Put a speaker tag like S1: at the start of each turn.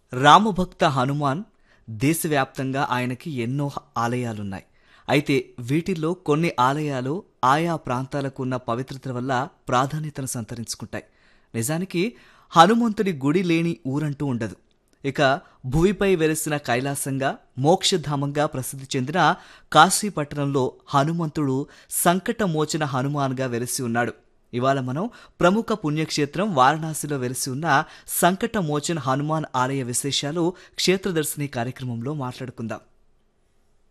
S1: రామభక్త హనుమాన్ దేశవ్యాప్తంగా ఆయనకి ఎన్నో ఆలయాలున్నాయి అయితే వీటిల్లో కొన్ని ఆలయాలు ఆయా ప్రాంతాలకు ఉన్న పవిత్రత వల్ల ప్రాధాన్యతను సంతరించుకుంటాయి నిజానికి హనుమంతుడి గుడి లేని ఊరంటూ ఉండదు ఇక భువిపై వెలిసిన కైలాసంగా మోక్షధామంగా ప్రసిద్ధి చెందిన కాశీపట్టణంలో హనుమంతుడు సంకటమోచన హనుమాన్గా వెలిసి ఉన్నాడు ఇవాళ మనం ప్రముఖ పుణ్యక్షేత్రం వారణాసిలో వెలిసి ఉన్న సంకటమోచన్ హనుమాన్ ఆలయ విశేషాలు క్షేత్రదర్శిని కార్యక్రమంలో మాట్లాడుకుందాం